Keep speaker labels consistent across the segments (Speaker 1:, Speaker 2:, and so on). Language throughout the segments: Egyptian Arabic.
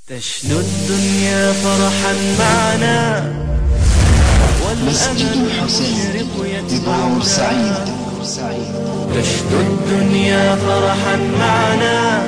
Speaker 1: تشنو الدنيا فرحا معنا
Speaker 2: مسجد
Speaker 1: والأمل
Speaker 2: الحسين
Speaker 1: المشرق
Speaker 2: ببعور سعيد
Speaker 1: يتبعنا تشنو الدنيا فرحا معنا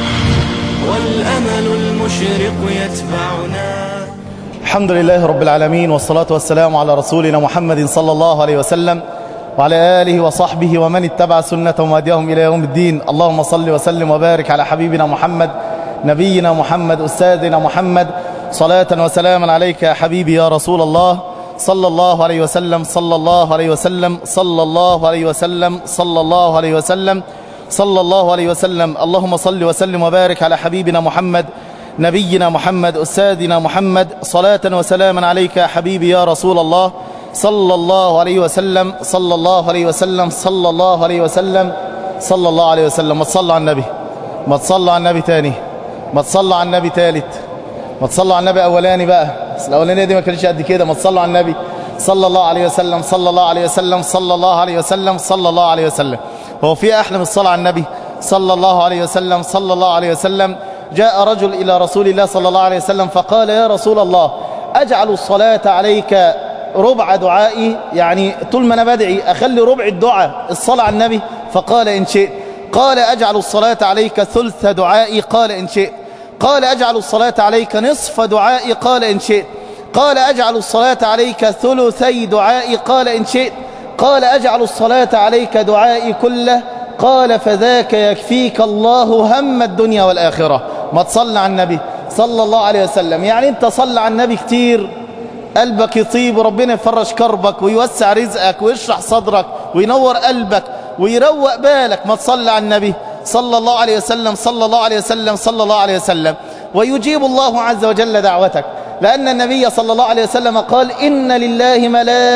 Speaker 1: والأمل المشرق يتبعنا
Speaker 3: الحمد لله رب العالمين والصلاة والسلام على رسولنا محمد صلى الله عليه وسلم وعلى آله وصحبه ومن اتبع سنتهم وهديهم إلى يوم الدين اللهم صل وسلم وبارك على حبيبنا محمد نبينا محمد أستاذنا محمد صلاة وسلاما عليك يا حبيبي يا رسول الله صلى الله عليه وسلم صلى الله عليه وسلم صلى الله عليه وسلم صلى الله عليه وسلم صلى الله عليه وسلم اللهم صل وسلم وبارك على حبيبنا محمد نبينا محمد أستاذنا محمد صلاة وسلاما عليك يا حبيبي يا رسول الله صلى الله عليه وسلم صلى الله عليه وسلم صلى الله عليه وسلم صلى الله عليه وسلم ما تصلى على النبي ما تصلى على النبي تاني ما تصلى على النبي تالت ما تصلى على النبي أولاني بقى بس الأولانية دي ما كانتش قد كده ما تصلى على النبي صلى الله عليه وسلم صلى الله عليه وسلم صلى الله عليه وسلم صلى الله عليه وسلم هو في أحلى من الصلاة على النبي صلى الله عليه وسلم صلى الله عليه وسلم جاء رجل إلى رسول الله صلى الله عليه وسلم فقال يا رسول الله أجعل الصلاة عليك ربع دعائي يعني طول ما أنا بدعي أخلي ربع الدعاء الصلاة على النبي فقال إن شئت قال أجعل الصلاة عليك ثلث دعائي قال إن شئت قال أجعل الصلاة عليك نصف دعائي قال إن شئت قال أجعل الصلاة عليك ثلثي دعائي قال إن شئت قال أجعل الصلاة عليك دعائي كله قال فذاك يكفيك الله هم الدنيا والآخرة ما تصلى على النبي صلى الله عليه وسلم يعني انت صلى على النبي كتير قلبك يطيب وربنا يفرج كربك ويوسع رزقك ويشرح صدرك وينور قلبك ويروق بالك ما تصلى على النبي صلى الله عليه وسلم صلى الله عليه وسلم صلى الله عليه وسلم ويجيب الله عز وجل دعوتك لأن النبي صلى الله عليه وسلم قال إن لله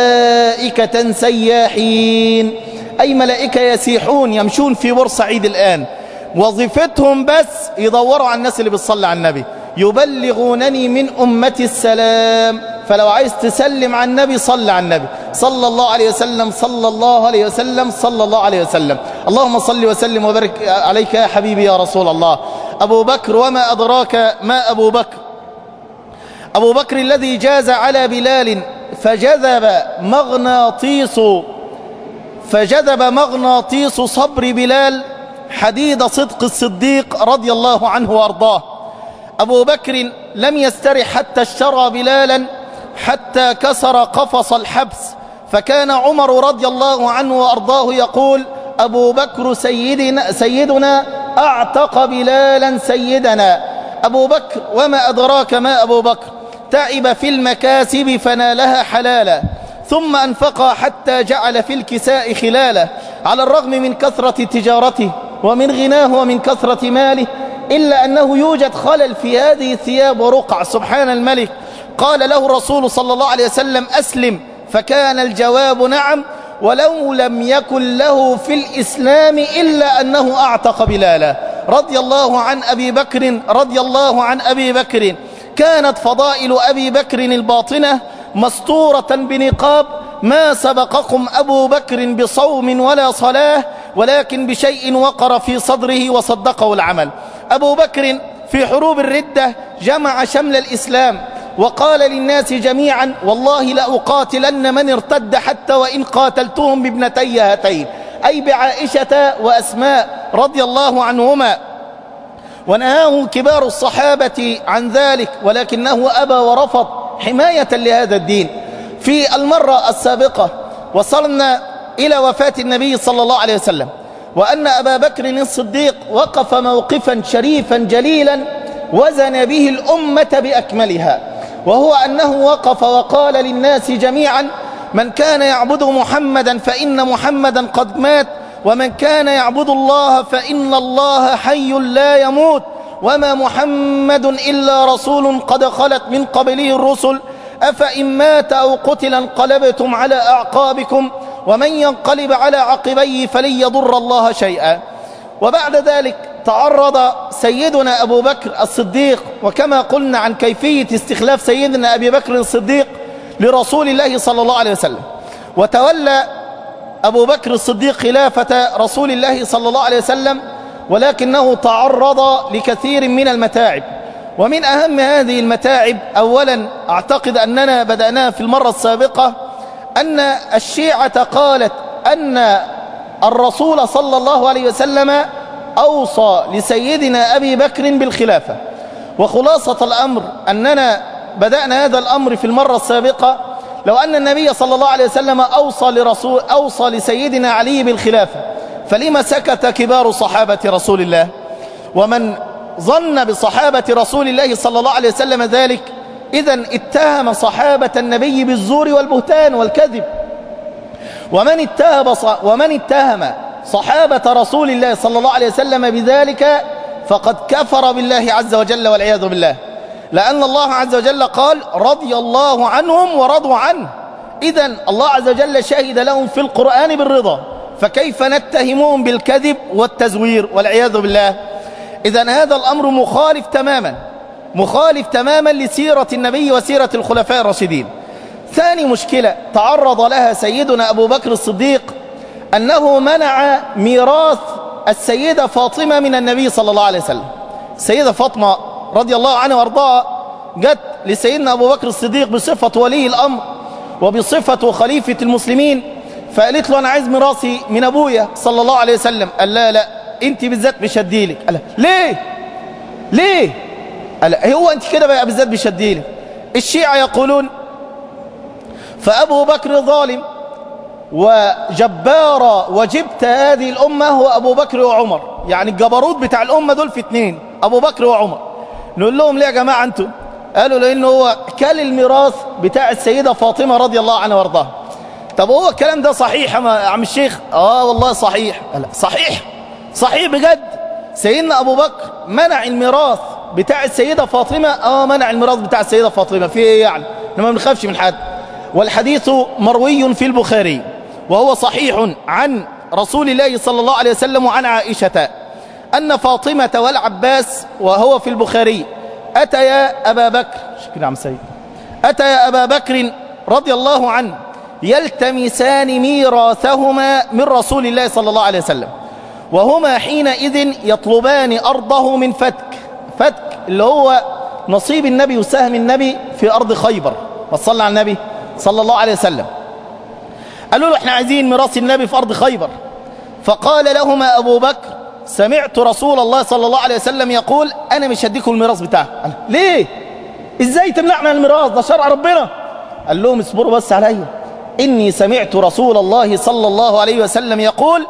Speaker 3: ملائكة سياحين أي ملائكة يسيحون يمشون في بورسعيد الآن وظيفتهم بس يدوروا على الناس اللي بتصلي على النبي يبلغونني من أمتي السلام فلو عايز تسلم على النبي صل على النبي صلى الله عليه وسلم صلى الله عليه وسلم صلى الله عليه وسلم اللهم صل وسلم وبارك عليك يا حبيبي يا رسول الله أبو بكر وما أدراك ما أبو بكر أبو بكر الذي جاز على بلال فجذب مغناطيس فجذب مغناطيس صبر بلال حديد صدق الصديق رضي الله عنه وارضاه أبو بكر لم يسترح حتى اشترى بلالا حتى كسر قفص الحبس فكان عمر رضي الله عنه وأرضاه يقول أبو بكر سيدنا, سيدنا أعتق بلالا سيدنا أبو بكر وما أدراك ما أبو بكر تعب في المكاسب فنالها حلالا ثم أنفق حتى جعل في الكساء خلاله على الرغم من كثرة تجارته ومن غناه ومن كثرة ماله إلا أنه يوجد خلل في هذه الثياب ورقع سبحان الملك قال له الرسول صلى الله عليه وسلم أسلم فكان الجواب نعم ولو لم يكن له في الإسلام إلا أنه أعتق بلالا رضي الله عن أبي بكر رضي الله عن أبي بكر كانت فضائل أبي بكر الباطنة مسطورة بنقاب ما سبقكم أبو بكر بصوم ولا صلاة ولكن بشيء وقر في صدره وصدقه العمل أبو بكر في حروب الردة جمع شمل الإسلام وقال للناس جميعا والله لأقاتلن من ارتد حتى وإن قاتلتهم بابنتي هاتين أي بعائشة وأسماء رضي الله عنهما ونهاه كبار الصحابة عن ذلك ولكنه أبى ورفض حماية لهذا الدين في المرة السابقة وصلنا إلى وفاة النبي صلى الله عليه وسلم وأن أبا بكر الصديق وقف موقفا شريفا جليلا وزن به الأمة بأكملها وهو أنه وقف وقال للناس جميعا من كان يعبد محمدا فإن محمدا قد مات ومن كان يعبد الله فإن الله حي لا يموت وما محمد إلا رسول قد خلت من قبله الرسل أفإن مات أو قتل انقلبتم على أعقابكم ومن ينقلب على عقبيه فلن يضر الله شيئا وبعد ذلك تعرض سيدنا أبو بكر الصديق وكما قلنا عن كيفية استخلاف سيدنا أبي بكر الصديق لرسول الله صلى الله عليه وسلم وتولى أبو بكر الصديق خلافة رسول الله صلى الله عليه وسلم ولكنه تعرض لكثير من المتاعب ومن أهم هذه المتاعب أولا أعتقد أننا بدأناها في المرة السابقة أن الشيعة قالت أن الرسول صلى الله عليه وسلم أوصى لسيدنا أبي بكر بالخلافة وخلاصة الأمر أننا بدأنا هذا الأمر في المرة السابقة لو أن النبي صلى الله عليه وسلم أوصى, لرسول أوصى لسيدنا علي بالخلافة فلما سكت كبار صحابة رسول الله ومن ظن بصحابة رسول الله صلى الله عليه وسلم ذلك إذا اتهم صحابة النبي بالزور والبهتان والكذب ومن اتهم ومن اتهم صحابة رسول الله صلى الله عليه وسلم بذلك فقد كفر بالله عز وجل والعياذ بالله لأن الله عز وجل قال رضي الله عنهم ورضوا عنه إذا الله عز وجل شهد لهم في القرآن بالرضا فكيف نتهمهم بالكذب والتزوير والعياذ بالله إذا هذا الأمر مخالف تماما مخالف تماما لسيرة النبي وسيرة الخلفاء الراشدين ثاني مشكلة تعرض لها سيدنا أبو بكر الصديق أنه منع ميراث السيدة فاطمة من النبي صلى الله عليه وسلم السيدة فاطمة رضي الله عنها وارضاها جت لسيدنا أبو بكر الصديق بصفة ولي الأمر وبصفة خليفة المسلمين فقالت له أنا عايز ميراثي من أبويا صلى الله عليه وسلم قال لا لا أنت بالذات مش هديلك قال ليه ليه قال هو أنت كده بقى بالذات مش هديلك الشيعة يقولون فأبو بكر ظالم وجبار وجبت هذه الأمة هو أبو بكر وعمر يعني الجبروت بتاع الأمة دول في اتنين أبو بكر وعمر نقول لهم ليه يا جماعة أنتم قالوا لأنه هو كل الميراث بتاع السيدة فاطمة رضي الله عنها وارضاها طب هو الكلام ده صحيح يا عم الشيخ آه والله صحيح صحيح صحيح بجد سيدنا أبو بكر منع الميراث بتاع السيدة فاطمة آه منع الميراث بتاع السيدة فاطمة في إيه يعني ما بنخافش من حد والحديث مروي في البخاري وهو صحيح عن رسول الله صلى الله عليه وسلم وعن عائشة أن فاطمة والعباس وهو في البخاري أتيا أبا بكر شكرا عم سيد أتيا أبا بكر رضي الله عنه يلتمسان ميراثهما من رسول الله صلى الله عليه وسلم وهما حينئذ يطلبان أرضه من فتك فتك اللي هو نصيب النبي وسهم النبي في أرض خيبر وصلى على النبي صلى الله عليه وسلم قالوا له احنا عايزين ميراث النبي في أرض خيبر فقال لهما أبو بكر سمعت رسول الله صلى الله عليه وسلم يقول أنا مش هديكم الميراث بتاعه ليه ازاي تمنعنا الميراث ده شرع ربنا قال لهم اصبروا بس عليا إني سمعت رسول الله صلى الله عليه وسلم يقول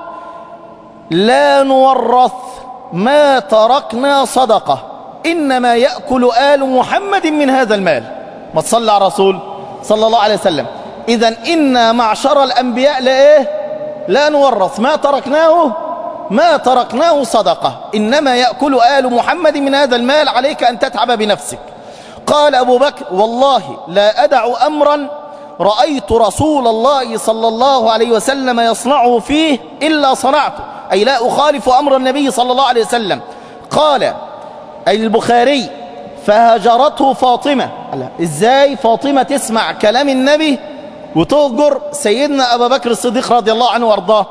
Speaker 3: لا نورث ما تركنا صدقة إنما يأكل آل محمد من هذا المال ما تصلى على رسول صلى الله عليه وسلم إذا إنا معشر الأنبياء لإيه لا نورث ما تركناه ما تركناه صدقة إنما يأكل آل محمد من هذا المال عليك أن تتعب بنفسك قال أبو بكر والله لا أدع أمرا رأيت رسول الله صلى الله عليه وسلم يصنعه فيه إلا صنعته أي لا أخالف أمر النبي صلى الله عليه وسلم قال أي البخاري فهجرته فاطمة إزاي فاطمة تسمع كلام النبي وتهجر سيدنا أبا بكر الصديق رضي الله عنه وارضاه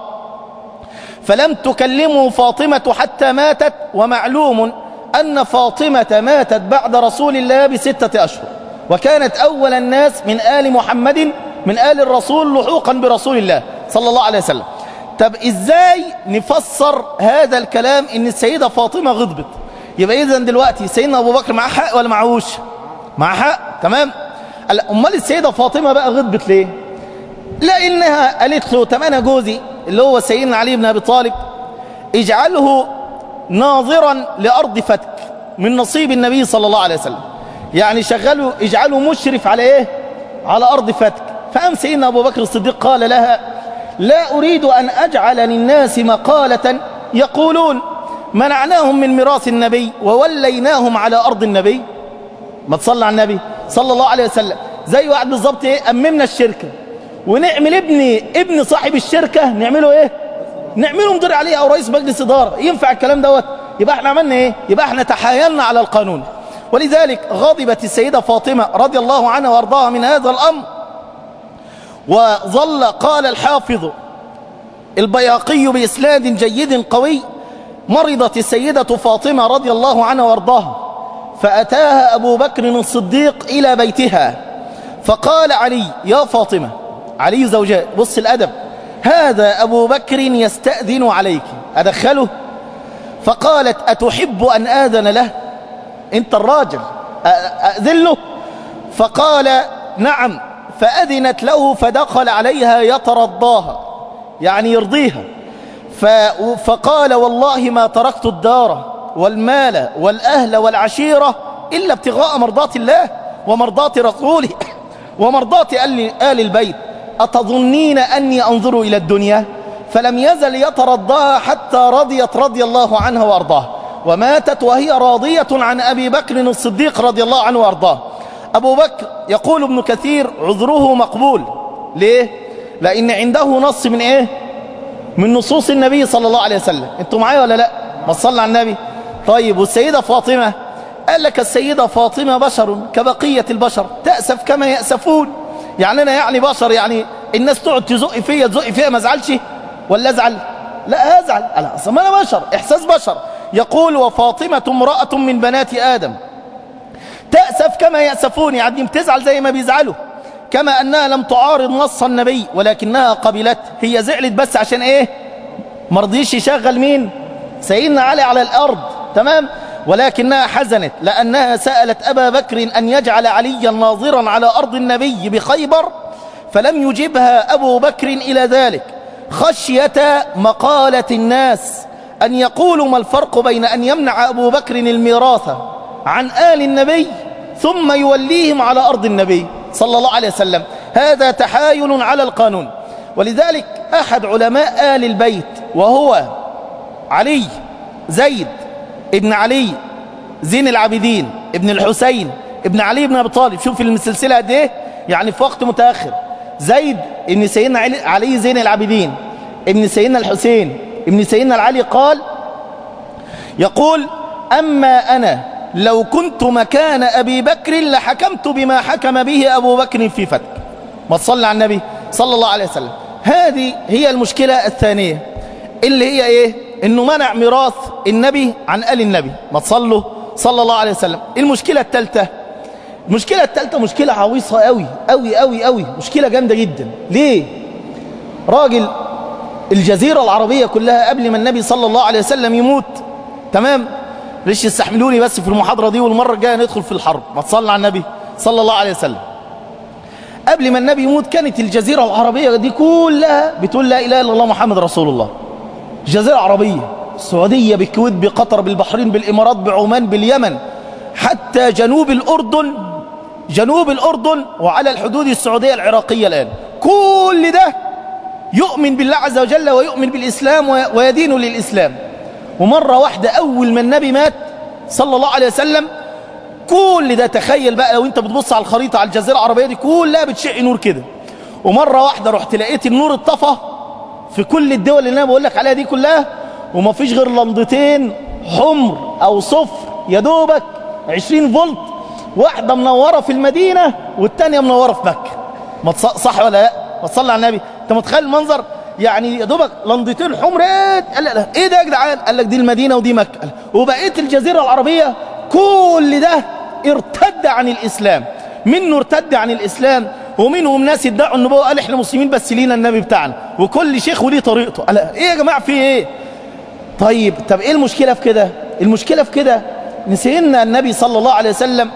Speaker 3: فلم تكلمه فاطمة حتى ماتت ومعلوم أن فاطمة ماتت بعد رسول الله بستة أشهر وكانت أول الناس من آل محمد من آل الرسول لحوقا برسول الله صلى الله عليه وسلم طب إزاي نفسر هذا الكلام إن السيدة فاطمة غضبت يبقى إذن دلوقتي سيدنا أبو بكر معاه حق ولا معهوش معاه حق تمام أمال السيدة فاطمة بقى غضبت ليه لأنها قالت له تمنى جوزي اللي هو سيدنا علي بن أبي طالب اجعله ناظرا لأرض فتك من نصيب النبي صلى الله عليه وسلم يعني شغله اجعله مشرف على ايه على أرض فتك فأم سيدنا أبو بكر الصديق قال لها لا أريد أن أجعل للناس مقالة يقولون منعناهم من ميراث النبي ووليناهم على أرض النبي ما تصلى على النبي صلى الله عليه وسلم زي واحد بالظبط ايه أممنا الشركة ونعمل ابن ابن صاحب الشركة نعمله ايه نعمله مدير عليه او رئيس مجلس اداره ينفع الكلام دوت يبقى احنا عملنا ايه يبقى احنا تحايلنا على القانون ولذلك غضبت السيدة فاطمة رضي الله عنها وارضاها من هذا الامر وظل قال الحافظ البياقي بإسناد جيد قوي مرضت السيدة فاطمة رضي الله عنها وارضاها فأتاها أبو بكر الصديق إلى بيتها فقال علي يا فاطمة علي زوجات بص الأدب هذا أبو بكر يستأذن عليك أدخله فقالت أتحب أن آذن له أنت الراجل أأذن له فقال نعم فأذنت له فدخل عليها يترضاها يعني يرضيها فقال والله ما تركت الدار والمال والأهل والعشيرة إلا ابتغاء مرضات الله ومرضات رسوله ومرضات آل البيت أتظنين أني أنظر إلى الدنيا فلم يزل يترضاها حتى رضيت رضي الله عنها وأرضاها وماتت وهي راضية عن أبي بكر الصديق رضي الله عنه وأرضاه أبو بكر يقول ابن كثير عذره مقبول ليه؟ لأن عنده نص من إيه؟ من نصوص النبي صلى الله عليه وسلم انتوا معايا ولا لا؟ ما صلى على النبي طيب والسيدة فاطمة قال لك السيدة فاطمة بشر كبقية البشر تأسف كما يأسفون يعني أنا يعني بشر يعني الناس تقعد تزق فيا تزق فيا ما ازعلش ولا ازعل لا ازعل انا اصلا انا بشر احساس بشر يقول وفاطمة امرأة من بنات آدم تأسف كما يأسفون يعني بتزعل زي ما بيزعلوا كما أنها لم تعارض نص النبي ولكنها قبلت هي زعلت بس عشان ايه مرضيش يشغل مين سيدنا علي على الأرض تمام ولكنها حزنت لأنها سألت أبا بكر أن يجعل عليا ناظرا على أرض النبي بخيبر فلم يجبها أبو بكر إلى ذلك خشية مقالة الناس أن يقولوا ما الفرق بين أن يمنع أبو بكر الميراث عن آل النبي ثم يوليهم على أرض النبي صلى الله عليه وسلم هذا تحايل على القانون ولذلك أحد علماء آل البيت وهو علي زيد ابن علي زين العابدين ابن الحسين ابن علي بن أبي طالب شوف السلسلة قد ايه يعني في وقت متأخر زيد ابن سيدنا علي, علي زين العابدين ابن سيدنا الحسين ابن سيدنا العلي قال يقول أما أنا لو كنت مكان أبي بكر لحكمت بما حكم به أبو بكر في فتك ما تصلي على النبي صلى الله عليه وسلم هذه هي المشكلة الثانية اللي هي ايه انه منع ميراث النبي عن آل النبي ما تصلوا صلى الله عليه وسلم المشكلة الثالثة المشكلة الثالثة مشكلة عويصة قوي قوي قوي قوي مشكلة جامدة جدا ليه راجل الجزيرة العربية كلها قبل ما النبي صلى الله عليه وسلم يموت تمام ليش يستحملوني بس في المحاضرة دي والمرة الجاية ندخل في الحرب ما تصلى على النبي صلى الله عليه وسلم قبل ما النبي يموت كانت الجزيرة العربية دي كلها بتقول لا إله إلا الله محمد رسول الله الجزيرة العربية السعودية بالكويت بقطر بالبحرين بالإمارات بعمان باليمن حتى جنوب الأردن جنوب الأردن وعلى الحدود السعودية العراقية الآن كل ده يؤمن بالله عز وجل ويؤمن بالإسلام ويدين للإسلام ومرة واحدة أول ما النبي مات صلى الله عليه وسلم كل ده تخيل بقى لو انت بتبص على الخريطة على الجزيرة العربية دي كلها بتشع نور كده ومرة واحدة رحت لقيت النور اتطفى في كل الدول اللي انا بقول لك عليها دي كلها وما فيش غير لمضتين حمر او صفر يا دوبك 20 فولت واحدة منورة في المدينة والتانية منورة في مكة ما صح ولا لا ما تصلي على النبي انت متخيل المنظر يعني يا دوبك لمضتين حمر ايه قال لا ايه ده يا جدعان قال لك دي المدينة ودي مكة وبقيت الجزيرة العربية كل ده ارتد عن الإسلام منه ارتد عن الإسلام ومنهم ناس ادعوا النبوة قال احنا مسلمين بس لينا النبي بتاعنا وكل شيخ وليه طريقته قال ايه يا جماعة في ايه طيب طب ايه المشكلة في كده المشكلة في كده نسينا النبي صلى الله عليه وسلم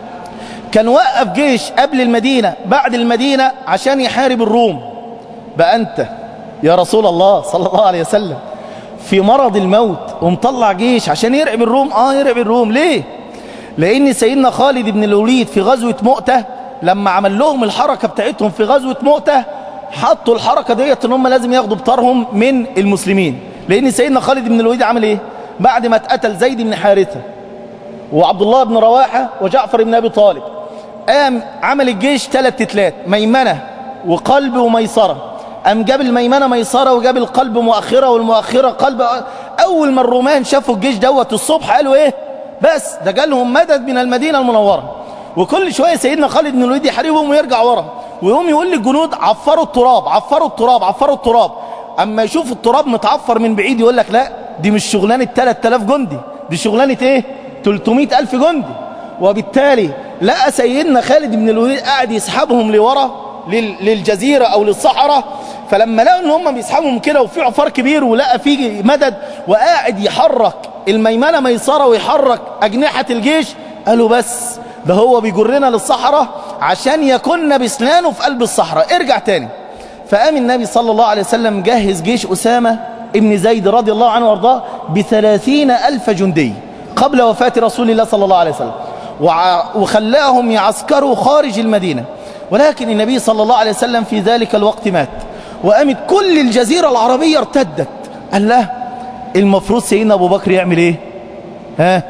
Speaker 3: كان وقف جيش قبل المدينة بعد المدينة عشان يحارب الروم بقى انت يا رسول الله صلى الله عليه وسلم في مرض الموت ومطلع جيش عشان يرعب الروم اه يرعب الروم ليه لان سيدنا خالد بن الوليد في غزوة مؤتة لما عمل لهم الحركة بتاعتهم في غزوة مؤتة حطوا الحركة ديت ان هم لازم ياخدوا بطارهم من المسلمين لان سيدنا خالد بن الوليد عمل ايه بعد ما اتقتل زيد بن حارثة وعبد الله بن رواحة وجعفر بن ابي طالب قام عمل الجيش ثلاث تتلات ميمنة وقلب وميسرة قام جاب الميمنة ميسرة وجاب القلب مؤخرة والمؤخرة قلب أول ما الرومان شافوا الجيش دوت الصبح قالوا إيه بس ده جالهم مدد من المدينة المنورة وكل شوية سيدنا خالد بن الوليد يحاربهم ويرجع ورا ويقوم يقول للجنود عفروا التراب عفروا التراب عفروا التراب أما يشوف التراب متعفر من بعيد يقول لك لا دي مش شغلانة 3000 جندي دي شغلانة إيه 300 ألف جندي وبالتالي لقى سيدنا خالد بن الوليد قاعد يسحبهم لورا لل- للجزيرة أو للصحراء فلما لقوا ان هم بيسحبهم كده وفي عفار كبير ولقى فيه مدد وقاعد يحرك الميمنة ميسرة ويحرك أجنحة الجيش قالوا بس ده هو بيجرنا للصحراء عشان يكن بسنانه في قلب الصحراء ارجع تاني فقام النبي صلى الله عليه وسلم جهز جيش أسامة ابن زيد رضي الله عنه وارضاه بثلاثين ألف جندي قبل وفاة رسول الله صلى الله عليه وسلم وع- وخلاهم يعسكروا خارج المدينة ولكن النبي صلى الله عليه وسلم في ذلك الوقت مات وقامت كل الجزيرة العربية ارتدت قال له المفروض سيدنا أبو بكر يعمل ايه ها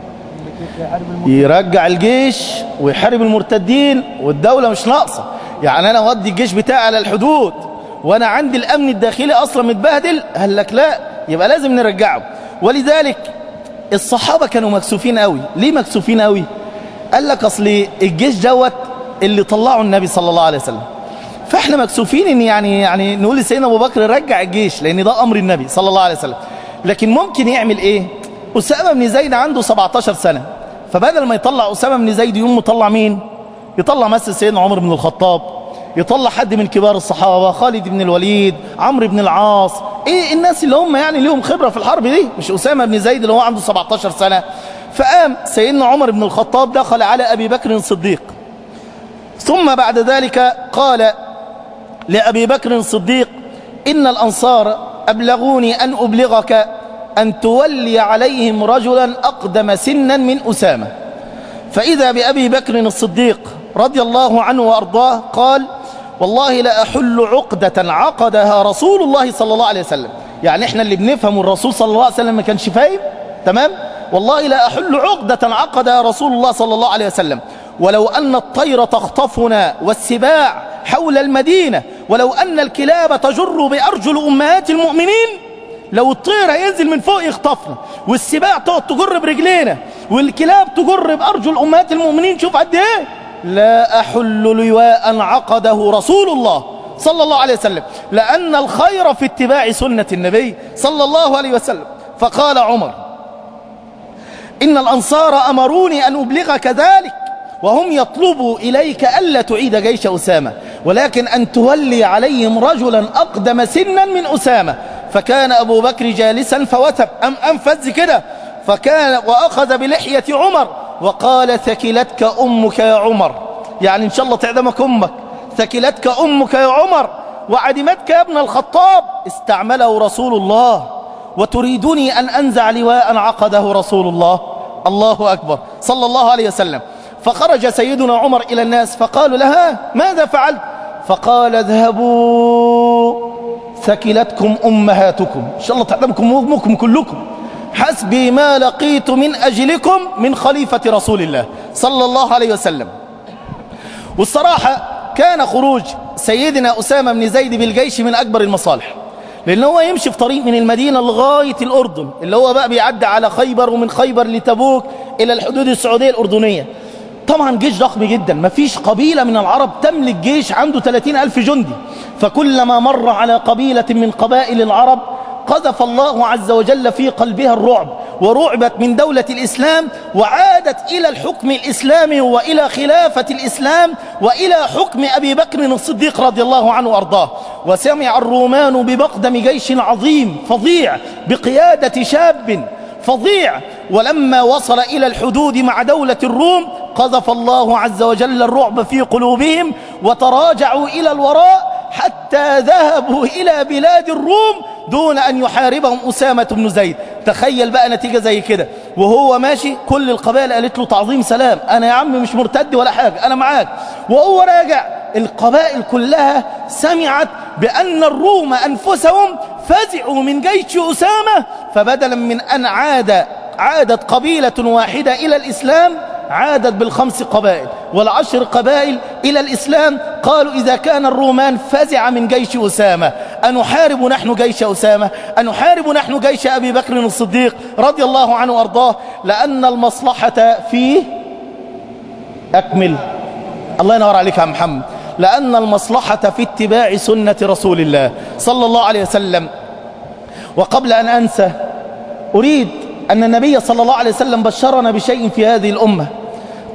Speaker 3: يرجع الجيش ويحارب المرتدين والدولة مش ناقصة يعني أنا أودي الجيش بتاعي على الحدود وأنا عندي الأمن الداخلي أصلا متبهدل قال لك لا يبقى لازم نرجعه ولذلك الصحابة كانوا مكسوفين قوي ليه مكسوفين قوي قال لك أصل الجيش دوت اللي طلعه النبي صلى الله عليه وسلم فاحنا مكسوفين ان يعني يعني نقول لسيدنا ابو بكر رجع الجيش لان ده امر النبي صلى الله عليه وسلم لكن ممكن يعمل ايه اسامه بن زيد عنده 17 سنه فبدل ما يطلع اسامه بن زيد يقوم مطلع مين يطلع مثل سيدنا عمر بن الخطاب يطلع حد من كبار الصحابه خالد بن الوليد عمرو بن العاص ايه الناس اللي هم يعني ليهم خبره في الحرب دي مش اسامه بن زيد اللي هو عنده 17 سنه فقام سيدنا عمر بن الخطاب دخل على ابي بكر الصديق ثم بعد ذلك قال لأبي بكر الصديق إن الأنصار أبلغوني أن أبلغك أن تولي عليهم رجلا أقدم سنا من أسامة فإذا بأبي بكر الصديق رضي الله عنه وأرضاه قال والله لا أحل عقدة عقدها رسول الله صلى الله عليه وسلم يعني إحنا اللي بنفهم الرسول صلى الله عليه وسلم ما كانش فاهم تمام والله لا أحل عقدة عقدها رسول الله صلى الله عليه وسلم ولو أن الطير تخطفنا والسباع حول المدينة ولو أن الكلاب تجر بأرجل أمهات المؤمنين لو الطير هينزل من فوق يخطفنا والسباع تقعد تجر برجلينا والكلاب تجر بأرجل أمهات المؤمنين شوف قد إيه لا أحل لواء عقده رسول الله صلى الله عليه وسلم لأن الخير في اتباع سنة النبي صلى الله عليه وسلم فقال عمر إن الأنصار أمروني أن أبلغك ذلك وهم يطلبوا إليك ألا تعيد جيش أسامة ولكن أن تولي عليهم رجلا أقدم سنا من أسامة فكان أبو بكر جالسا فوثب أم أنفذ كده فكان وأخذ بلحية عمر وقال ثكلتك أمك يا عمر يعني إن شاء الله تعدمك أمك ثكلتك أمك يا عمر وعدمتك يا ابن الخطاب استعمله رسول الله وتريدني أن أنزع لواء عقده رسول الله الله أكبر صلى الله عليه وسلم فخرج سيدنا عمر إلى الناس فقالوا لها ماذا فعلت فقال اذهبوا ثكلتكم أمهاتكم إن شاء الله تعلمكم أمكم كلكم حسبي ما لقيت من أجلكم من خليفة رسول الله صلى الله عليه وسلم والصراحة كان خروج سيدنا أسامة بن زيد بالجيش من أكبر المصالح لأن هو يمشي في طريق من المدينة لغاية الأردن اللي هو بقى بيعدي على خيبر ومن خيبر لتبوك إلى الحدود السعودية الأردنية طبعا جيش ضخم جدا ما فيش قبيلة من العرب تملك جيش عنده 30 ألف جندي فكلما مر على قبيلة من قبائل العرب قذف الله عز وجل في قلبها الرعب ورعبت من دولة الإسلام وعادت إلى الحكم الإسلامي وإلى خلافة الإسلام وإلى حكم أبي بكر الصديق رضي الله عنه وأرضاه وسمع الرومان بمقدم جيش عظيم فظيع بقيادة شاب فظيع ولما وصل إلى الحدود مع دولة الروم قذف الله عز وجل الرعب في قلوبهم وتراجعوا إلى الوراء حتى ذهبوا إلى بلاد الروم دون أن يحاربهم أسامة بن زيد تخيل بقى نتيجة زي كده وهو ماشي كل القبائل قالت له تعظيم سلام أنا يا عم مش مرتد ولا حاجة أنا معاك وهو راجع القبائل كلها سمعت بأن الروم أنفسهم فزعوا من جيش أسامة فبدلا من أن عاد عادت قبيلة واحدة إلى الإسلام عادت بالخمس قبائل والعشر قبائل إلى الإسلام قالوا إذا كان الرومان فزع من جيش أسامة أنحارب نحن جيش أسامة أنحارب نحن جيش أبي بكر الصديق رضي الله عنه وأرضاه لأن المصلحة فيه أكمل الله ينور عليك يا محمد لأن المصلحة في اتباع سنة رسول الله صلى الله عليه وسلم وقبل أن أنسى أريد أن النبي صلى الله عليه وسلم بشرنا بشيء في هذه الأمة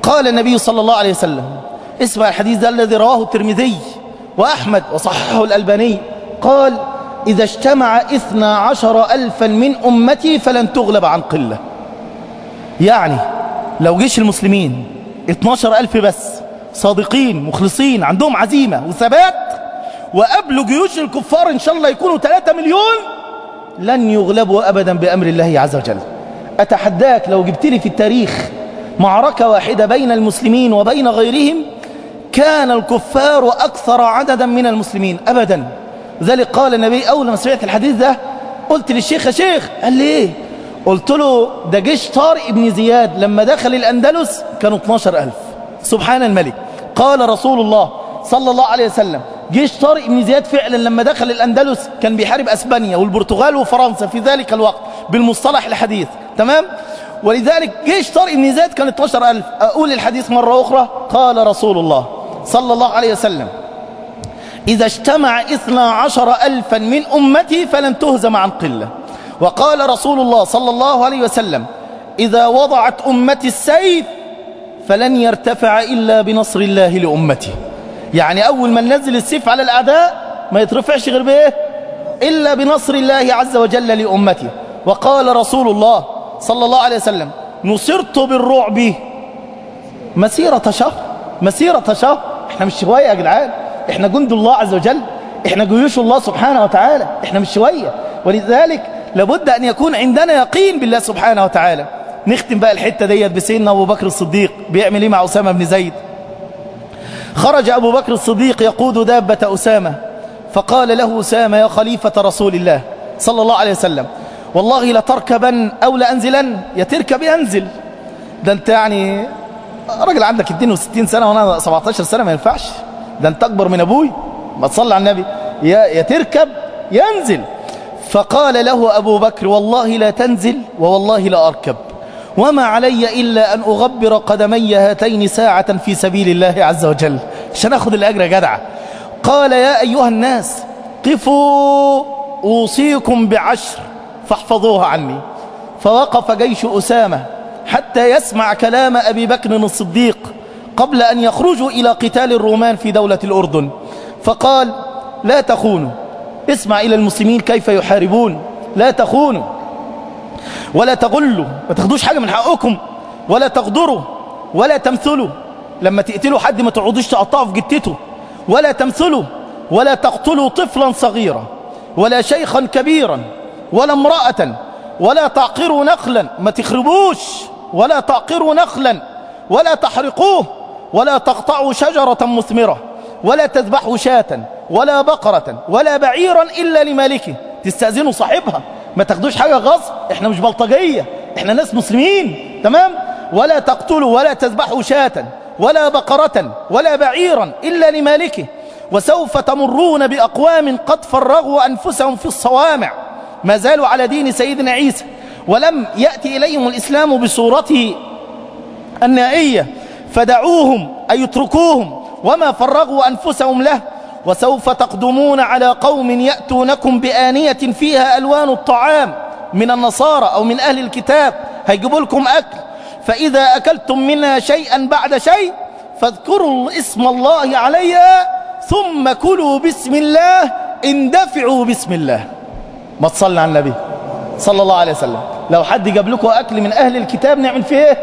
Speaker 3: قال النبي صلى الله عليه وسلم اسمع الحديث ده الذي رواه الترمذي وأحمد وصححه الألباني قال إذا اجتمع إثنا عشر ألفا من أمتي فلن تغلب عن قلة يعني لو جيش المسلمين 12 ألف بس صادقين مخلصين عندهم عزيمة وثبات وقبلوا جيوش الكفار إن شاء الله يكونوا 3 مليون لن يغلبوا أبدا بأمر الله عز وجل أتحداك لو جبت لي في التاريخ معركة واحدة بين المسلمين وبين غيرهم كان الكفار أكثر عددا من المسلمين أبدا ذلك قال النبي أول ما سمعت الحديث ده قلت للشيخ يا شيخ قال لي إيه قلت له ده جيش طارق بن زياد لما دخل الأندلس كانوا 12 ألف سبحان الملك قال رسول الله صلى الله عليه وسلم جيش طارق بن زياد فعلا لما دخل الأندلس كان بيحارب أسبانيا والبرتغال وفرنسا في ذلك الوقت بالمصطلح الحديث تمام ولذلك جيش طارق بن زياد كان 12 ألف أقول الحديث مرة أخرى قال رسول الله صلى الله عليه وسلم إذا اجتمع إثنا عشر ألفا من أمتي فلن تهزم عن قلة وقال رسول الله صلى الله عليه وسلم إذا وضعت أمتي السيف فلن يرتفع إلا بنصر الله لأمتي يعني أول ما ننزل السيف على الأعداء ما يترفعش غير بإيه إلا بنصر الله عز وجل لأمتي وقال رسول الله صلى الله عليه وسلم نصرت بالرعب مسيرة شهر مسيرة شهر احنا مش شوية يا جدعان احنا جند الله عز وجل احنا جيوش الله سبحانه وتعالى احنا مش شوية ولذلك لابد أن يكون عندنا يقين بالله سبحانه وتعالى نختم بقى الحتة ديت بسيدنا أبو بكر الصديق بيعمل ايه مع أسامة بن زيد خرج أبو بكر الصديق يقود دابة أسامة فقال له أسامة يا خليفة رسول الله صلى الله عليه وسلم والله لتركبن أو لأنزلن يا تركب ينزل ده أنت يعني راجل عندك 62 سنة وأنا 17 سنة ما ينفعش ده أنت أكبر من أبوي ما تصلي على النبي يا, يا تركب ينزل فقال له أبو بكر والله لا تنزل ووالله لا أركب وما علي إلا أن أغبر قدمي هاتين ساعة في سبيل الله عز وجل عشان أخذ الأجر جدعة قال يا أيها الناس قفوا أوصيكم بعشر فاحفظوها عني فوقف جيش أسامة حتى يسمع كلام أبي بكر الصديق قبل أن يخرجوا إلى قتال الرومان في دولة الأردن فقال لا تخونوا اسمع إلى المسلمين كيف يحاربون لا تخونوا ولا تغلوا ما تاخدوش حاجة من حقكم ولا تغدروا ولا تمثلوا لما تقتلوا حد ما تقعدوش تقطعوا في جتته ولا تمثلوا ولا تقتلوا طفلا صغيرا ولا شيخا كبيرا ولا امرأة ولا تعقروا نخلا ما تخربوش ولا تعقروا نخلا ولا تحرقوه ولا تقطعوا شجرة مثمرة ولا تذبحوا شاة ولا بقرة ولا بعيرا إلا لمالكه تستأذنوا صاحبها ما تاخدوش حاجة غصب احنا مش بلطجية احنا ناس مسلمين تمام ولا تقتلوا ولا تذبحوا شاة ولا بقرة ولا بعيرا إلا لمالكه وسوف تمرون بأقوام قد فرغوا أنفسهم في الصوامع ما زالوا على دين سيدنا عيسى ولم يأتي إليهم الإسلام بصورته النائية فدعوهم أي اتركوهم وما فرغوا أنفسهم له وسوف تقدمون على قوم يأتونكم بآنية فيها ألوان الطعام من النصارى أو من أهل الكتاب هيجيبوا لكم أكل فإذا أكلتم منها شيئا بعد شيء فاذكروا اسم الله عليها ثم كلوا بسم الله اندفعوا بسم الله ما تصلي على النبي صلى الله عليه وسلم لو حد جاب لكم أكل من أهل الكتاب نعمل فيه ايه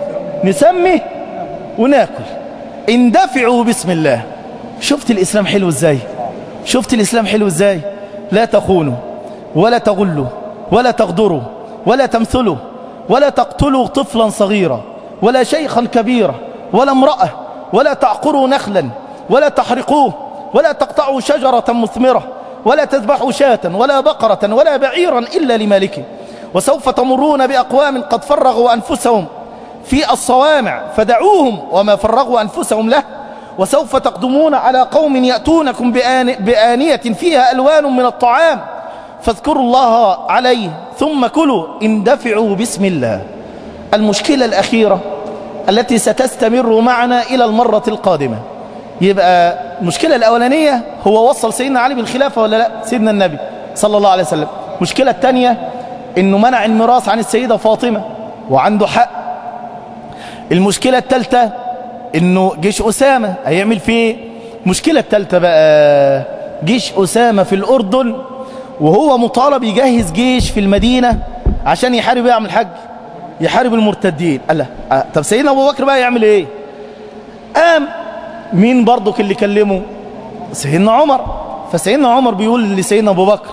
Speaker 3: نسمي وناكل اندفعوا بسم الله شفت الإسلام حلو ازاي شفت الإسلام حلو ازاي لا تخونوا ولا تغلوا ولا تغدروا ولا تمثلوا ولا تقتلوا طفلا صغيرا ولا شيخا كبيرا ولا امرأة ولا تعقروا نخلا ولا تحرقوه ولا تقطعوا شجرة مثمرة ولا تذبحوا شاة ولا بقرة ولا بعيرا إلا لمالكه وسوف تمرون بأقوام قد فرغوا أنفسهم في الصوامع فدعوهم وما فرغوا أنفسهم له وسوف تقدمون على قوم يأتونكم بآن بآنية فيها ألوان من الطعام فاذكروا الله عليه ثم كلوا اندفعوا بسم الله المشكلة الأخيرة التي ستستمر معنا إلى المرة القادمة يبقى المشكلة الأولانية هو وصل سيدنا علي بالخلافة ولا لا سيدنا النبي صلى الله عليه وسلم المشكلة الثانية انه منع الميراث عن السيدة فاطمة وعنده حق المشكلة الثالثة انه جيش أسامة هيعمل فيه ايه المشكلة الثالثة بقى جيش أسامة في الأردن وهو مطالب يجهز جيش في المدينة عشان يحارب يعمل حج يحارب المرتدين قال له آه. طب سيدنا أبو بكر بقى يعمل ايه قام مين برضك اللي كلمه سيدنا عمر فسيدنا عمر بيقول لسيدنا أبو بكر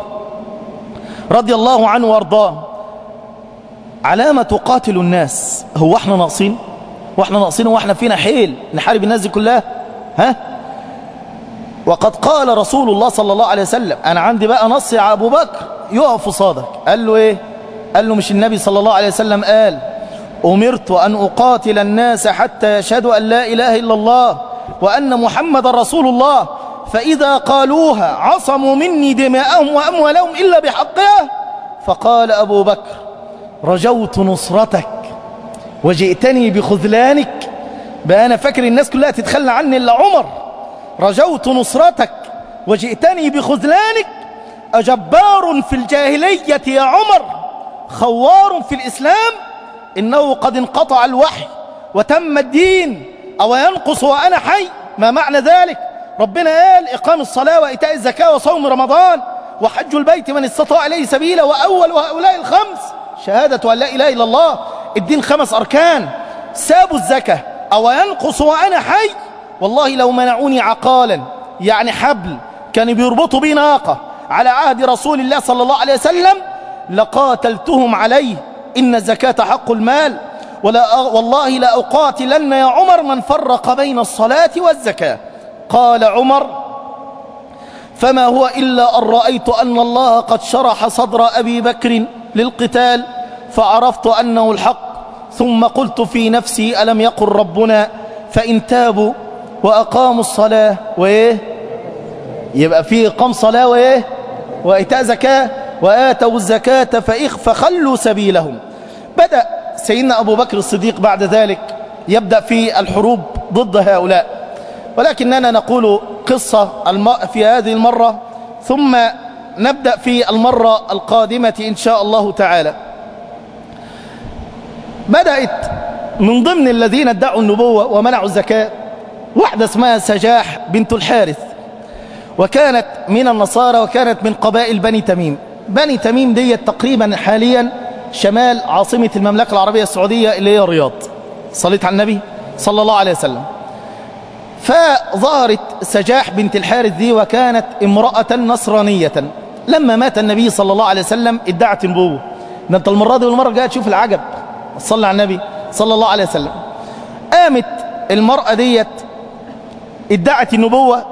Speaker 3: رضي الله عنه وارضاه علامة تقاتل الناس هو احنا ناقصين واحنا ناقصين واحنا فينا حيل نحارب الناس دي كلها ها وقد قال رسول الله صلى الله عليه وسلم انا عندي بقى نص يا ابو بكر يقف صادق قال له ايه قال له مش النبي صلى الله عليه وسلم قال امرت ان اقاتل الناس حتى يشهدوا ان لا اله الا الله وان محمد رسول الله فاذا قالوها عصموا مني دماءهم واموالهم الا بحقها فقال ابو بكر رجوت نصرتك وجئتني بخذلانك بقى أنا فاكر الناس كلها تتخلى عني إلا عمر رجوت نصرتك وجئتني بخذلانك أجبار في الجاهلية يا عمر خوار في الإسلام إنه قد انقطع الوحي وتم الدين أو ينقص وأنا حي ما معنى ذلك ربنا قال إقام الصلاة وإيتاء الزكاة وصوم رمضان وحج البيت من استطاع إليه سبيلا وأول وهؤلاء الخمس شهادة أن لا إله إلا الله الدين خمس أركان سابوا الزكاة أو ينقص وأنا حي والله لو منعوني عقالا يعني حبل كان بيربطوا بي ناقة على عهد رسول الله صلى الله عليه وسلم لقاتلتهم عليه إن الزكاة حق المال ولا والله لا أقاتلن يا عمر من فرق بين الصلاة والزكاة قال عمر فما هو إلا أن رأيت أن الله قد شرح صدر أبي بكر للقتال فعرفت أنه الحق ثم قلت في نفسي ألم يقل ربنا فإن تابوا وأقاموا الصلاة وإيه يبقى في إقام صلاة وإيه وإيتاء زكاة وآتوا الزكاة فإخ فخلوا سبيلهم بدأ سيدنا أبو بكر الصديق بعد ذلك يبدأ في الحروب ضد هؤلاء ولكننا نقول قصة في هذه المرة ثم نبدأ في المرة القادمة إن شاء الله تعالى بدأت من ضمن الذين ادعوا النبوة ومنعوا الزكاة واحدة اسمها سجاح بنت الحارث وكانت من النصارى وكانت من قبائل بني تميم بني تميم دي تقريبا حاليا شمال عاصمة المملكة العربية السعودية اللي هي الرياض صليت على النبي صلى الله عليه وسلم فظهرت سجاح بنت الحارث دي وكانت امرأة نصرانية لما مات النبي صلى الله عليه وسلم ادعت النبوة ده انت المرة دي والمرة الجاية تشوف العجب صلى على النبي صلى الله عليه وسلم قامت المرأة ديت ادعت النبوة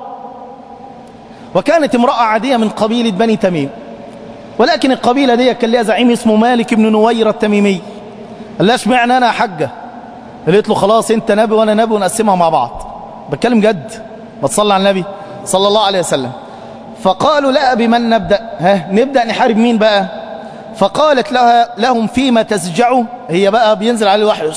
Speaker 3: وكانت امرأة عادية من قبيلة بني تميم ولكن القبيلة دي كان لها زعيم اسمه مالك بن نوير التميمي قال لها اشمعنى انا يا حاجة قالت له خلاص انت نبي وانا نبي ونقسمها مع بعض بتكلم جد ما تصلي على النبي صلى الله عليه وسلم فقالوا لا بمن نبدأ ها نبدأ نحارب مين بقى فقالت لها لهم فيما تسجعوا هي بقى بينزل عليه الوحي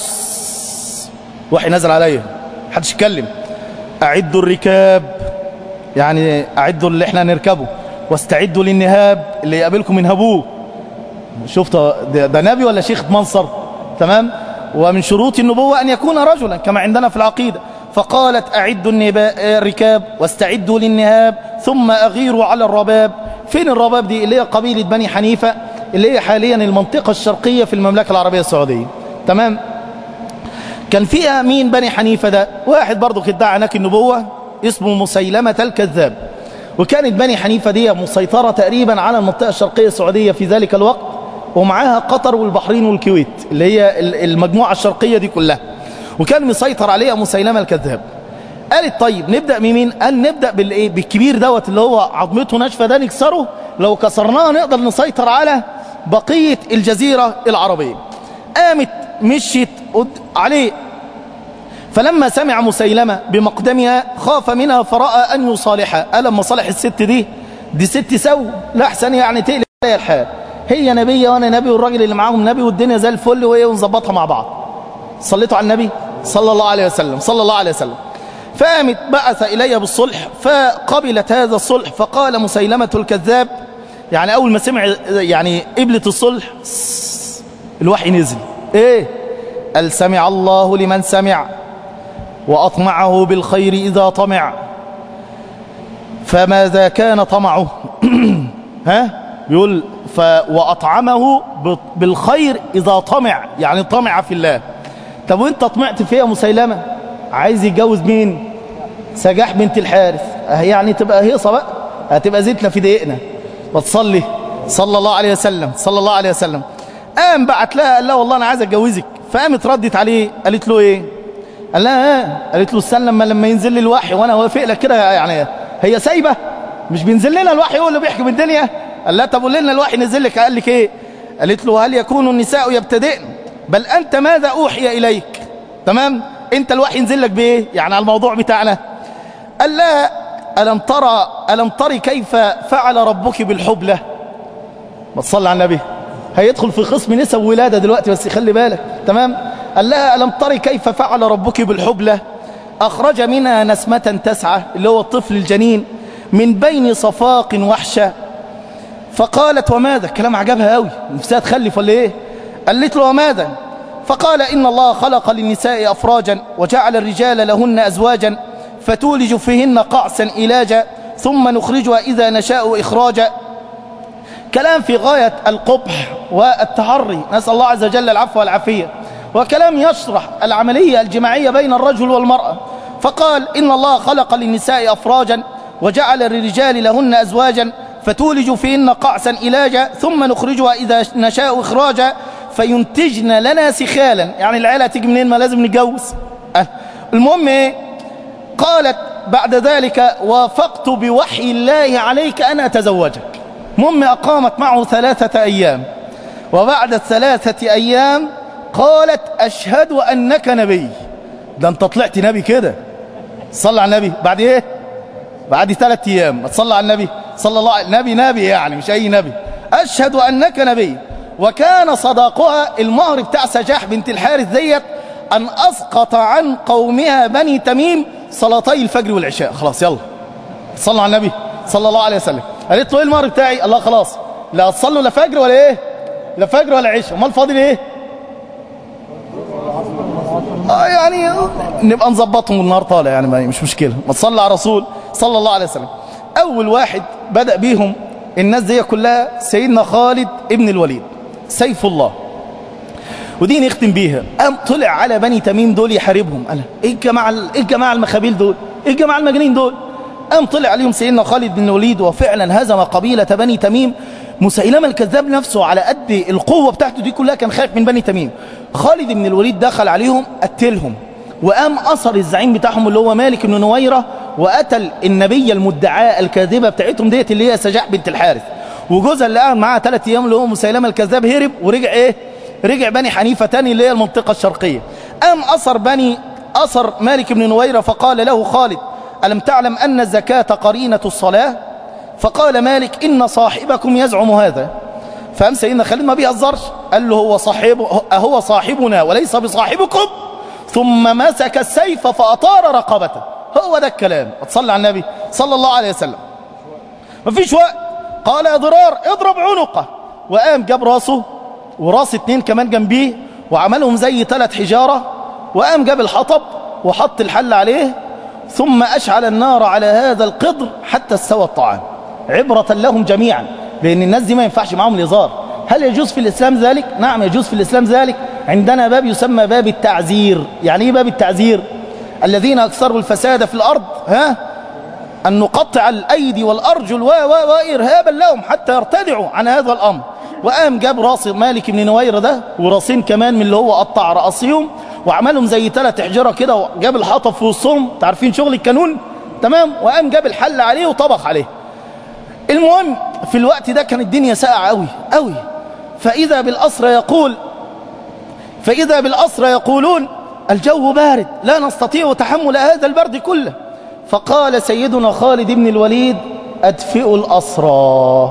Speaker 3: وحي نزل عليا محدش يتكلم أعدوا الركاب يعني أعدوا اللي احنا نركبه واستعدوا للنهاب اللي يقابلكم ينهبوه شفت ده, ده نبي ولا شيخ منصر تمام ومن شروط النبوة أن يكون رجلا كما عندنا في العقيدة فقالت أعدوا الركاب واستعدوا للنهاب ثم أغيروا على الرباب فين الرباب دي اللي هي قبيلة بني حنيفة اللي هي حاليا المنطقة الشرقية في المملكة العربية السعودية تمام كان فيها مين بني حنيفة ده واحد برضو ادعى هناك النبوة اسمه مسيلمة الكذاب وكانت بني حنيفة دي مسيطرة تقريبا على المنطقة الشرقية السعودية في ذلك الوقت ومعاها قطر والبحرين والكويت اللي هي المجموعة الشرقية دي كلها وكان مسيطر عليها مسيلمة الكذاب قالت طيب نبدأ بمين قال نبدأ بالايه بالكبير دوت اللي هو عظمته ناشفة ده نكسره لو كسرناه نقدر نسيطر على بقية الجزيرة العربية قامت مشيت عليه فلما سمع مسيلمة بمقدمها خاف منها فرأى أن يصالحها قال لما صالح الست دي دي ست سو لا أحسن يعني تقلب عليها الحال هي نبية وأنا نبي والراجل اللي معاهم نبي والدنيا زي الفل وهي ونظبطها مع بعض صليتوا على النبي صلى الله عليه وسلم صلى الله عليه وسلم فقامت بعث إلي بالصلح فقبلت هذا الصلح فقال مسيلمة الكذاب يعني أول ما سمع يعني قبلة الصلح الوحي نزل إيه قال سمع الله لمن سمع وأطمعه بالخير إذا طمع فماذا كان طمعه ها بيقول ف وأطعمه بالخير إذا طمع يعني طمع في الله طب وانت طمعت في يا مسيلمة عايز يتجوز مين سجاح بنت الحارث يعني تبقى هيصة بقى هتبقى زيتنا في دقيقنا وتصلي صلى الله عليه وسلم صلى الله عليه وسلم قام بعت لها قال لها والله انا عايز اتجوزك فقامت ردت عليه قالت له ايه قال لها اه قالت له استنى لما لما ينزل لي الوحي وانا وافق لك كده يعني هي سايبه مش بينزل لنا الوحي هو اللي بيحكم الدنيا قال لها طب قول لنا الوحي نزل لك قال لك ايه قالت له هل يكون النساء يبتدئن بل انت ماذا اوحي اليك تمام انت الوحي ينزل لك بايه يعني على الموضوع بتاعنا قال لا ألم ترى ألم تري كيف فعل ربك بالحبلة ما تصلي على النبي هيدخل في قسم نسب ولادة دلوقتي بس خلي بالك تمام قال لها ألم تري كيف فعل ربك بالحبلة أخرج منها نسمة تسعة اللي هو الطفل الجنين من بين صفاق وحشة فقالت وماذا الكلام عجبها قوي نفسها تخلف ولا ايه قالت له وماذا فقال إن الله خلق للنساء أفراجا وجعل الرجال لهن أزواجا فتولج فيهن قعسا إلاجا ثم نخرجها إذا نشاء إخراجا كلام في غاية القبح والتحري نسأل الله عز وجل العفو والعافية وكلام يشرح العملية الجماعية بين الرجل والمرأة فقال إن الله خلق للنساء أفراجا وجعل للرجال لهن أزواجا فتولج فيهن قعسا إلاجا ثم نخرجها إذا نشاء إخراجا فينتجن لنا سخالا يعني العيلة تيجي منين ما لازم نتجوز المهم ايه قالت بعد ذلك وافقت بوحي الله عليك أن أتزوجك مم أقامت معه ثلاثة أيام وبعد الثلاثة أيام قالت أشهد أنك نبي ده أنت طلعت نبي كده صلى على النبي بعد إيه بعد ثلاثة أيام ما تصلى على النبي صلى الله عليه نبي نبي يعني مش أي نبي أشهد أنك نبي وكان صداقها المهر بتاع سجاح بنت الحارث ديت أن أسقط عن قومها بني تميم صلاتي الفجر والعشاء خلاص يلا صلوا على النبي صلى الله عليه وسلم قالت له ايه المهر بتاعي الله خلاص لا تصلوا لا فجر ولا ايه لا فجر ولا عشاء امال فاضل ايه آه يعني نبقى نظبطهم النهار طالع يعني مش مشكله ما تصلي على رسول صلى الله عليه وسلم اول واحد بدا بيهم الناس دي كلها سيدنا خالد ابن الوليد سيف الله ودي نختم بيها قام طلع على بني تميم دول يحاربهم قال ايه الجماعه ايه الجماعه المخابيل دول ايه الجماعه المجانين دول قام طلع عليهم سيدنا خالد بن الوليد وفعلا هزم قبيله بني تميم مسيلمه الكذاب نفسه على قد القوه بتاعته دي كلها كان خايف من بني تميم خالد بن الوليد دخل عليهم قتلهم وقام أثر الزعيم بتاعهم اللي هو مالك بن نويرة وقتل النبية المدعاة الكاذبة بتاعتهم ديت اللي هي سجاح بنت الحارث وجوزها اللي قعد معاها ثلاث أيام اللي هو مسيلمة الكذاب هرب ورجع إيه رجع بني حنيفة تاني اللي هي المنطقة الشرقية قام أثر بني أثر مالك بن نويرة فقال له خالد ألم تعلم أن الزكاة قرينة الصلاة فقال مالك إن صاحبكم يزعم هذا فقام سيدنا خالد ما بيهزرش قال له هو صاحب هو صاحبنا وليس بصاحبكم ثم مسك السيف فأطار رقبته هو ده الكلام تصلي على النبي صلى الله عليه وسلم مفيش وقت قال يا ضرار اضرب عنقه وقام جاب راسه وراس اتنين كمان جنبيه وعملهم زي ثلاث حجارة وقام جاب الحطب وحط الحل عليه ثم أشعل النار على هذا القدر حتى استوى الطعام عبرة لهم جميعا لأن الناس دي ما ينفعش معهم الهزار هل يجوز في الإسلام ذلك؟ نعم يجوز في الإسلام ذلك عندنا باب يسمى باب التعزير يعني ايه باب التعزير؟ الذين أكثروا الفساد في الأرض ها؟ أن نقطع الأيدي والأرجل و و وإرهابا لهم حتى يرتدعوا عن هذا الأمر وقام جاب راس مالك بن نوير ده وراسين كمان من اللي هو قطع رأسيهم وعملهم زي ثلاث حجرة كده وجاب الحطب في وسطهم تعرفين شغل الكانون تمام وقام جاب الحل عليه وطبخ عليه المهم في الوقت ده كانت الدنيا ساقعة قوي قوي فإذا بالأسرى يقول فإذا بالأسرى يقولون الجو بارد لا نستطيع تحمل هذا البرد كله فقال سيدنا خالد بن الوليد أدفئوا الأسرى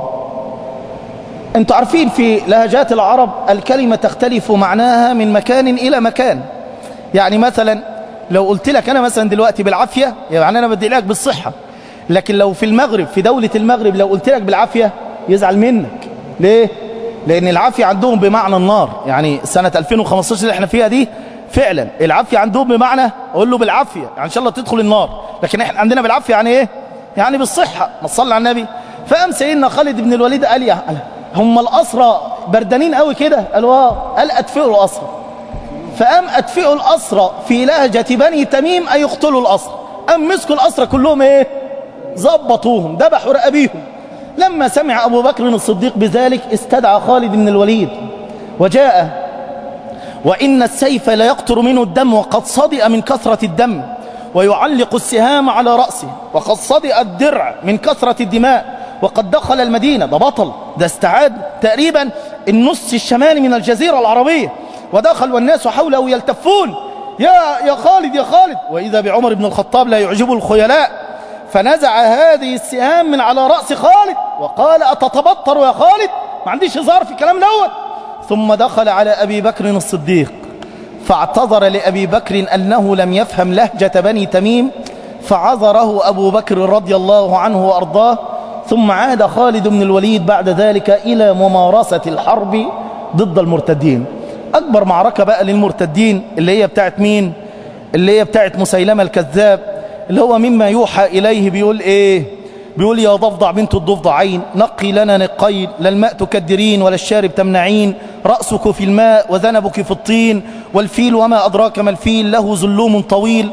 Speaker 3: انتوا عارفين في لهجات العرب الكلمة تختلف معناها من مكان إلى مكان يعني مثلا لو قلت لك أنا مثلا دلوقتي بالعافية يعني أنا بدي لك بالصحة لكن لو في المغرب في دولة المغرب لو قلت لك بالعافية يزعل منك ليه؟ لأن العافية عندهم بمعنى النار يعني سنة 2015 اللي احنا فيها دي فعلا العافية عندهم بمعنى أقول له بالعافية يعني إن شاء الله تدخل النار لكن إحنا عندنا بالعافية يعني إيه يعني بالصحة ما تصلي على النبي فقام سيدنا خالد بن الوليد قال يا هم الأسرى بردانين قوي كده قالوا اه قال أدفئوا الأسرى فقام أدفئوا الأسرى في لهجة بني تميم أي يقتلوا الأسرى قام مسكوا الأسرى كلهم إيه ظبطوهم ذبحوا رقبيهم لما سمع أبو بكر الصديق بذلك استدعى خالد بن الوليد وجاء وإن السيف لا يقطر منه الدم وقد صدئ من كثرة الدم ويعلق السهام على رأسه وقد صدئ الدرع من كثرة الدماء وقد دخل المدينة ده بطل ده استعاد تقريبا النص الشمالي من الجزيرة العربية ودخل والناس حوله يلتفون يا يا خالد يا خالد وإذا بعمر بن الخطاب لا يعجبه الخيلاء فنزع هذه السهام من على رأس خالد وقال أتتبطر يا خالد ما عنديش هزار في الكلام دوت ثم دخل على أبي بكر الصديق فاعتذر لأبي بكر أنه لم يفهم لهجة بني تميم فعذره أبو بكر رضي الله عنه وأرضاه ثم عاد خالد بن الوليد بعد ذلك إلى ممارسة الحرب ضد المرتدين أكبر معركة بقى للمرتدين اللي هي بتاعت مين اللي هي بتاعت مسيلمة الكذاب اللي هو مما يوحى إليه بيقول إيه بيقول يا ضفدع بنت الضفدعين نقي لنا نقين لا الماء تكدرين ولا الشارب تمنعين رأسك في الماء وذنبك في الطين والفيل وما أدراك ما الفيل له زلوم طويل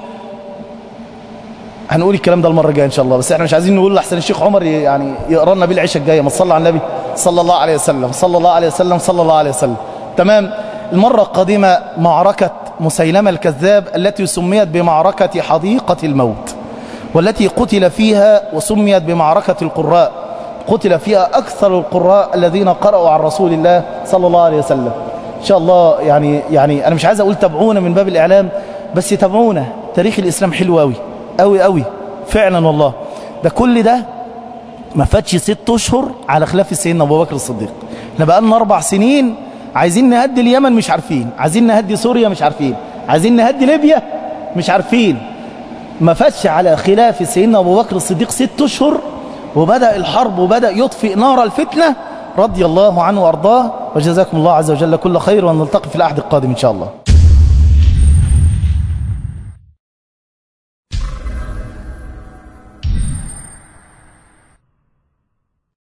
Speaker 3: هنقول الكلام ده المرة الجاية إن شاء الله بس احنا مش عايزين نقول لحسن الشيخ عمر يعني يقرأ لنا بالعشاء الجاية ما تصلى على النبي صلى الله عليه وسلم صلى الله عليه وسلم صلى الله عليه وسلم تمام المرة القادمة معركة مسيلمة الكذاب التي سميت بمعركة حديقة الموت والتي قتل فيها وسميت بمعركة القراء قتل فيها أكثر القراء الذين قرأوا عن رسول الله صلى الله عليه وسلم إن شاء الله يعني يعني أنا مش عايز أقول تابعونا من باب الإعلام بس تابعونا تاريخ الإسلام حلو أوي أوي أوي فعلا والله ده كل ده ما فاتش ست أشهر على خلاف سيدنا أبو بكر الصديق احنا بقالنا أربع سنين عايزين نهدي اليمن مش عارفين عايزين نهدي سوريا مش عارفين عايزين نهدي ليبيا مش عارفين ما فاتش على خلاف سيدنا أبو بكر الصديق ست أشهر وبدأ الحرب وبدأ يطفئ نار الفتنة رضي الله عنه وأرضاه وجزاكم الله عز وجل كل خير ونلتقي في الأحد القادم إن شاء الله